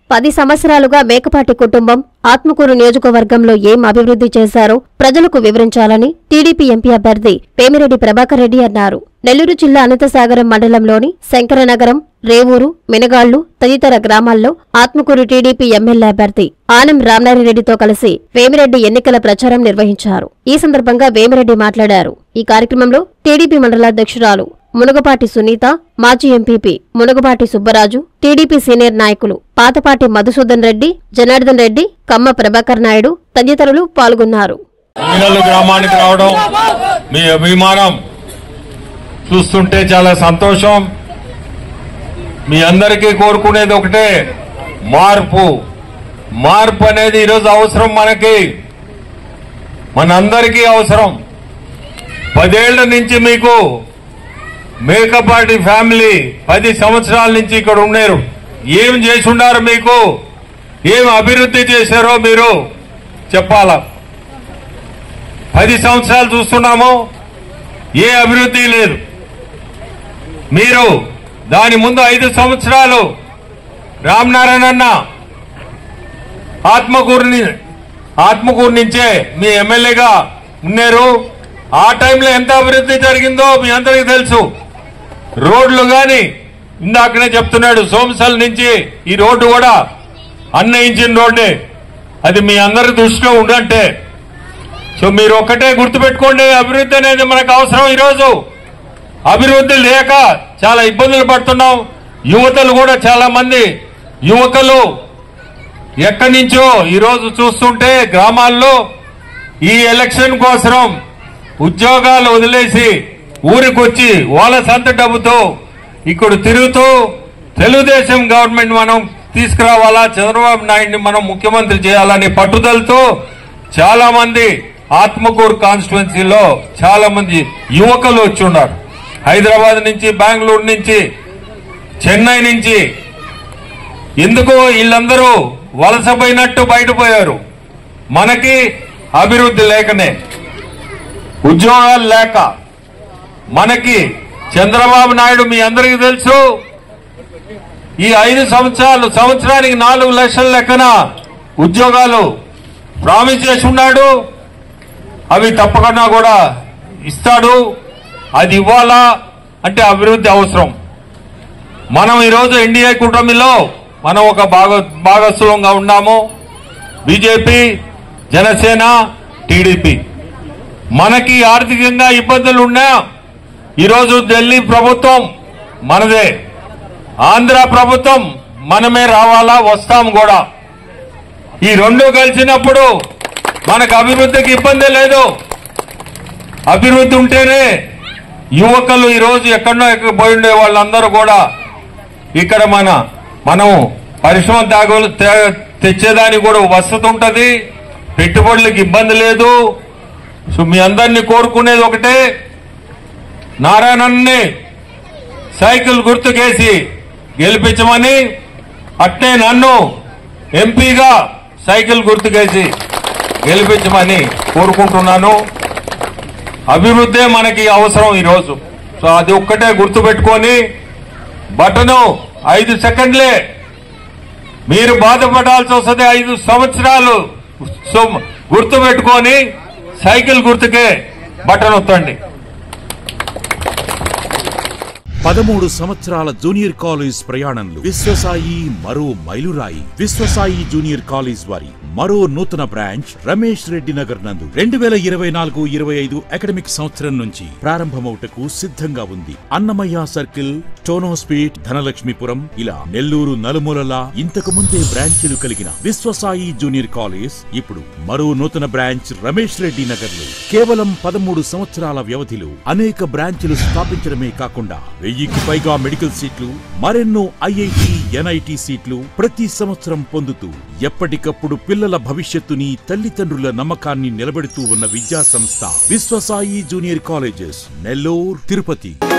పది సంవత్సరాలుగా మేకపాటి కుటుంబం ఆత్మకూరు నియోజకవర్గంలో ఏం అభివృద్ధి చేశారో ప్రజలకు వివరించాలని టీడీపీ ఎంపీ అభ్యర్థి పేమిరెడ్డి ప్రభాకర్ రెడ్డి అన్నారు నెల్లూరు జిల్లా అనంతసాగరం మండలంలోని శంకరనగరం రేవూరు మినగాళ్లు తదితర గ్రామాల్లో ఆత్మకూరు టీడీపీ ఎమ్మెల్యే అభ్యర్థి ఆనం రామనారాయణరెడ్డితో కలిసి వేమిరెడ్డి ఎన్నికల ప్రచారం నిర్వహించారు ఈ సందర్భంగా వేమిరెడ్డి మాట్లాడారు ఈ కార్యక్రమంలో టీడీపీ మండలాధ్యక్షురాలు మునగపాటి సునీత మాజీ MPP Munagapati Subbaraju TDP senior నాయకులు పాతపాటి మధుసూదన్ రెడ్డి జనార్దన్ రెడ్డి కమ్మ ప్రభాకర్ నాయుడు తదితరులు పాల్గొన్నారు మినల్లు గ్రామానికి రావడం మీ అభిమానం చూస్తుంటే చాలా సంతోషం మీ అందరికీ కోరుకునేది ఒకటే మార్పు మార్పు అనేది ఈరోజు అవసరం మనకి మనందరికీ అవసరం పదేళ్ల నుంచి మీకు మేకపాటి ఫ్యామిలీ పది సంవత్సరాల నుంచి ఇక్కడ ఉన్నారు ఏం చేసి ఉన్నారు మీకు ఏం అభివృద్ధి చేశారో మీరు చెప్పాలా పది సంవత్సరాలు చూస్తున్నాము ఏ అభివృద్ధి లేదు మీరు దాని ముందు ఐదు సంవత్సరాలు రామనారాయణ అన్న ఆత్మకూరుని ఆత్మకూరు నుంచే మీ ఎమ్మెల్యేగా ఉన్నారు ఆ టైంలో ఎంత అభివృద్ధి జరిగిందో మీ అందరికీ తెలుసు రోడ్లు గాని ఇందాకనే చెప్తున్నాడు సోమసల్ నుంచి ఈ రోడ్డు కూడా అన్నయించిన రోడ్డే అది మీ అందరి దృష్టిలో ఉండంటే సో మీరు ఒక్కటే గుర్తుపెట్టుకోండి అభివృద్ధి అనేది మనకు అవసరం ఈరోజు అభివృద్ధి లేక చాలా ఇబ్బందులు పడుతున్నాం యువతలు కూడా చాలా మంది యువకులు ఎక్కడి నుంచో ఈరోజు చూస్తుంటే గ్రామాల్లో ఈ ఎలక్షన్ కోసం ఉద్యోగాలు వదిలేసి ఊరికొచ్చి వాళ్ళ సొంత డబ్బుతో ఇక్కడ తిరుగుతూ తెలుగుదేశం గవర్నమెంట్ మనం తీసుకురావాలా చంద్రబాబు నాయుడిని మనం ముఖ్యమంత్రి చేయాలని పట్టుదలతో చాలా మంది ఆత్మకూరు కాన్స్టిట్యున్సీలో చాలా మంది యువకులు వచ్చి ఉన్నారు హైదరాబాద్ నుంచి బెంగళూరు నుంచి చెన్నై నుంచి ఎందుకు వీళ్ళందరూ వలసపోయినట్టు బయటపోయారు మనకి అభివృద్ధి లేకనే ఉద్యోగాలు లేక మనకి చంద్రబాబు నాయుడు మీ అందరికీ తెలుసు ఈ ఐదు సంవత్సరాలు సంవత్సరానికి నాలుగు లక్షల లెక్కన ఉద్యోగాలు ప్రామిస్ చేసి ఉన్నాడు అవి తప్పకుండా కూడా ఇస్తాడు అది ఇవ్వాలా అంటే అభివృద్ధి అవసరం మనం ఈరోజు ఎన్డీఏ కూటమిలో మనం ఒక భాగ భాగస్వామ్యంగా ఉన్నాము బీజేపీ జనసేన టీడీపీ మనకి ఆర్థికంగా ఇబ్బందులు ఉన్నా ఈరోజు ఢిల్లీ ప్రభుత్వం మనదే ఆంధ్ర ప్రభుత్వం మనమే రావాలా వస్తాం కూడా ఈ రెండు కలిసినప్పుడు మనకు అభివృద్ధికి ఇబ్బంది లేదు అభివృద్ధి ఉంటేనే యువకులు ఈరోజు ఎక్కడో ఎక్కడ పోయి ఉండే వాళ్ళందరూ కూడా ఇక్కడ మన మనం పరిశ్రమ తాగులు తే- తెచ్చేదానికి కూడా వసతి ఉంటది పెట్టుబడులకు ఇబ్బంది లేదు సో మీ అందరినీ కోరుకునేది ఒకటే నారాయణన్ని సైకిల్ గుర్తుకేసి గెలిపించమని అట్నే నన్ను ఎంపీగా సైకిల్ గుర్తుకేసి గెలిపించమని కోరుకుంటున్నాను అభివృద్ధే మనకి అవసరం ఈరోజు సో అది ఒక్కటే గుర్తుపెట్టుకొని బటను ఐదు సెకండ్లే మీరు బాధపడాల్సి వస్తుంది ఐదు సంవత్సరాలు సో గుర్తుపెట్టుకొని సైకిల్ గుర్తుకే బటన్ ఒత్తండి పదమూడు సంవత్సరాల జూనియర్ కాలేజ్ ప్రయాణంలో విశ్వసాయి మరో మైలురాయి విశ్వసాయి జూనియర్ కాలేజ్ వారి మరో నూతన బ్రాంచ్ రమేష్ రెడ్డి నగర్ నందు రెండు వేల ఇరవై నాలుగు ఇరవై ఐదు అకాడమిక్ సంవత్సరం నుంచి ప్రారంభమవుటకు సిద్ధంగా ఉంది అన్నమయ్య సర్కిల్ టోనోస్పీట్ ధనలక్ష్మీపురం ఇలా నెల్లూరు నలుమూలలా ఇంతకు ముందే బ్రాంచీలు కలిగిన విశ్వసాయి జూనియర్ కాలేజ్ ఇప్పుడు మరో నూతన బ్రాంచ్ రమేష్ రెడ్డి నగర్ లో కేవలం పదమూడు సంవత్సరాల వ్యవధిలో అనేక బ్రాంచ్లు స్థాపించడమే కాకుండా వెయ్యికి పైగా మెడికల్ సీట్లు మరెన్నో ఐఐటి ఎన్ఐటి సీట్లు ప్రతి సంవత్సరం పొందుతూ ఎప్పటికప్పుడు పిల్లల భవిష్యత్తుని తల్లిదండ్రుల నమ్మకాన్ని నిలబెడుతూ ఉన్న విద్యా సంస్థ విశ్వసాయి జూనియర్ కాలేజెస్ నెల్లూరు తిరుపతి